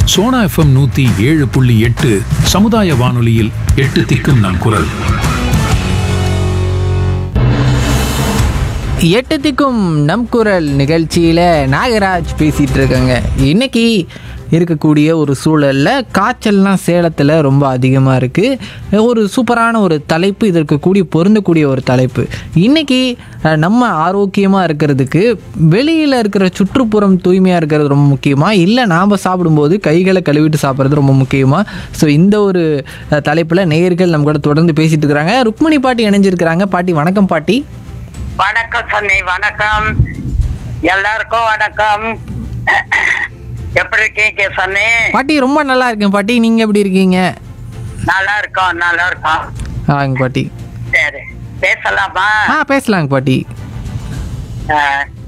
Sona FM நூத்தி ஏழு புள்ளி எட்டு சமுதாய வானொலியில் எட்டு திக்கும் நம் குரல் எட்டு திக்கும் நம் குரல் நிகழ்ச்சியில் நாகராஜ் பேசிகிட்டு இருக்கேங்க இன்னைக்கு இருக்கக்கூடிய ஒரு சூழலில் காய்ச்சல்லாம் சேலத்தில் ரொம்ப அதிகமாக இருக்குது ஒரு சூப்பரான ஒரு தலைப்பு இதற்கு கூடி பொருந்தக்கூடிய ஒரு தலைப்பு இன்னைக்கு அஹ், நம்ம ஆரோக்கியமாக இருக்கிறதுக்கு வெளியில் இருக்கிற சுற்றுப்புறம் தூய்மையாக இருக்கிறது ரொம்ப முக்கியமாக இல்லை நாம் சாப்பிடும்போது கைகளை கழுவிட்டு சாப்பிட்றது ரொம்ப முக்கியமாக ஸோ இந்த ஒரு அஹ், தலைப்பில் நேயர்கள் நம்ம கூட தொடர்ந்து பேசிட்டு இருக்கிறாங்க ருக்மணி பாட்டி இணைஞ்சிருக்கிறாங்க பாட்டி வணக்கம் பாட்டி வணக்கம் சன்னி வணக்கம் எல்லாருக்கும் வணக்கம் எப்படி இருக்கீங்க சன்னி பாட்டி ரொம்ப நல்லா இருக்கேன் பாட்டி நீங்க எப்படி இருக்கீங்க நல்லா இருக்கோம் நல்லா இருக்கோம் ஆங்க பாட்டி சரி பேசலாமா ஆ பேசலாங்க பாட்டி அஹ்,